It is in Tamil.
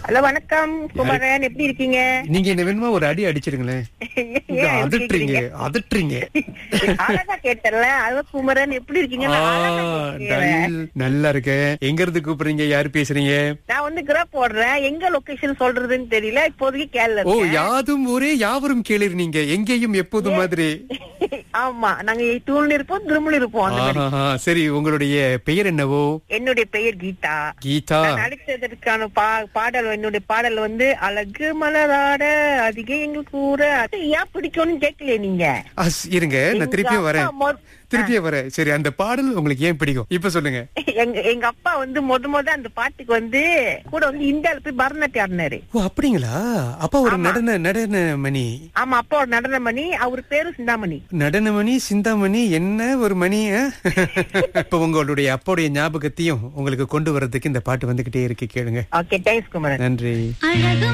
ஹலோ வணக்கம் குமரன் எப்படி இருக்கீங்க நீங்க என்ன வேணுமா ஒரு அடி அடிச்சிருங்களேன் இங்க ஏன் இப்படி அதட்டுறீங்க கேக்குறீங்க? அதட்டுறீங்க அழகா கேட்டல ஹலோ குமரன் எப்படி இருக்கீங்க ஆ, நான் அழகா கேக்குறேன். டல். நல்லா இருக்கேன் எங்க இருந்து கூப்பிடுறீங்க யாரு பேசுறீங்க நான் வந்து கிராப் போடுறேன் எங்க லொகேஷன் சொல்றதுன்னு தெரியல இப்போதைக்கு கேரள ஓ யாதும் ஊரே யாவரும் கேளிர் நீங்க எங்கேயும் எப்போதும் மாதிரி ஆமா நாங்க தூள் இருப்போம் திருமல் இருப்போம் அந்த மாதிரி ஆஹா, சரி உங்களுடைய பெயர் என்னவோ என்னுடைய பெயர் கீதா கீதா நான் நடித்ததற்கான பா பாடல் என்னுடைய பாடல் வந்து அழகு மலராட அதிக எங்களுக்கு கூற அது ஏன் பிடிக்கும்னு கேட்கலையே நீங்க அஸ், இருங்க நான் திருப்பியும் எங்க வரேன் அப்பா மொ- திருப்பியும் வரேன் சரி அந்த பாடல் உங்களுக்கு ஏன் பிடிக்கும் இப்ப சொல்லுங்க எங்க எங்க அப்பா வந்து முத முத அந்த பாட்டுக்கு வந்து கூட வந்து இந்தியால போய் பரதநாட்டியம் ஆடினாரு ஓ அப்படிங்களா அப்பா ஒரு நடன நடன மணி ஆமா அப்பா ஒரு நடனமணி அவர் பேரு சிந்தாமணி நடனமணி சிந்தாமணி என்ன ஒரு மணி ஆ? இப்ப உங்களுடைய அப்பாவுடைய ஞாபகத்தையும் உங்களுக்கு கொண்டு வர்றதுக்கு இந்த பாட்டு வந்துகிட்டே இருக்கு கேளுங்க ஓகே தேங்க்ஸ் குமரன் நன்றி அழகு